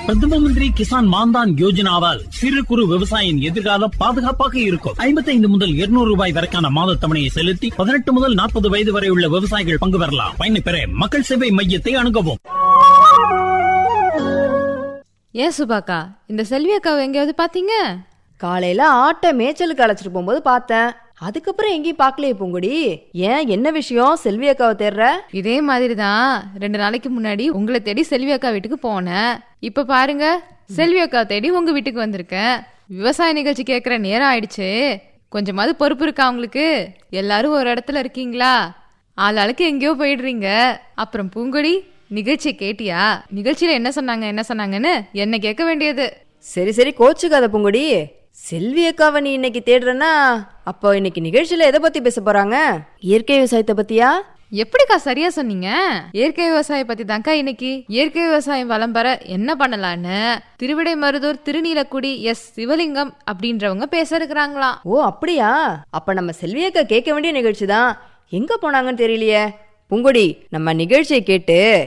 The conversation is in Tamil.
பிரதம மந்திரி கிசான் மான்தான் யோஜனாவால் சிறு குறு விவசாயியின் எதிர்காலம் பாதுகாப்பாக இருக்கும் ஐம்பத்தைந்து முதல் இருநூறு ரூபாய் வரைக்கான மாத தவணையை செலுத்தி பதினெட்டு முதல் நாற்பது வயது வரை உள்ள விவசாயிகள் பங்கு பெறலாம் பயனை பெற மக்கள் சேவை மையத்தை அணுகவும் ஏன் சுபாக்கா இந்த செல்வி அக்காவை எங்கேயாவது பாத்தீங்க காலையில ஆட்டை மேய்ச்சலுக்கு அழைச்சிட்டு போகும்போது பார்த்தேன் அதுக்கப்புறம் எங்கேயும் பார்க்கலையே பூங்குடி ஏன் என்ன விஷயம் செல்வி அக்காவை தேடுற இதே மாதிரி தான் ரெண்டு நாளைக்கு முன்னாடி உங்களை தேடி செல்வி அக்கா வீட்டுக்கு போனேன் இப்ப பாருங்க செல்வி அக்கா தேடி உங்க வீட்டுக்கு வந்திருக்கேன் விவசாய நிகழ்ச்சி கேட்குற நேரம் ஆயிடுச்சு கொஞ்சமாவது பொறுப்பு இருக்கா உங்களுக்கு எல்லாரும் ஒரு இடத்துல இருக்கீங்களா ஆளாளுக்கு எங்கேயோ போயிடுறீங்க அப்புறம் பூங்கொடி நிகழ்ச்சி கேட்டியா நிகழ்ச்சியில என்ன சொன்னாங்க என்ன சொன்னாங்கன்னு என்ன கேட்க வேண்டியது சரி சரி கோச்சுக்காத பூங்குடி செல்வி அக்காவை நீ இன்னைக்கு தேடுறனா அப்போ இன்னைக்கு நிகழ்ச்சியில எதை பத்தி பேச போறாங்க இயற்கை விவசாயத்தை பத்தியா எப்படிக்கா சரியா சொன்னீங்க இயற்கை விவசாயம் பத்தி தான்க்கா இன்னைக்கு இயற்கை விவசாயம் வளம் பெற என்ன பண்ணலான்னு திருவிடை மருதூர் திருநீலக்குடி எஸ் சிவலிங்கம் அப்படின்றவங்க பேச இருக்கிறாங்களாம் ஓ அப்படியா அப்ப நம்ம செல்வி அக்கா கேட்க வேண்டிய நிகழ்ச்சி தான் எங்க போனாங்கன்னு தெரியலையே பூங்குடி நம்ம நிகழ்ச்சியை கேட்டு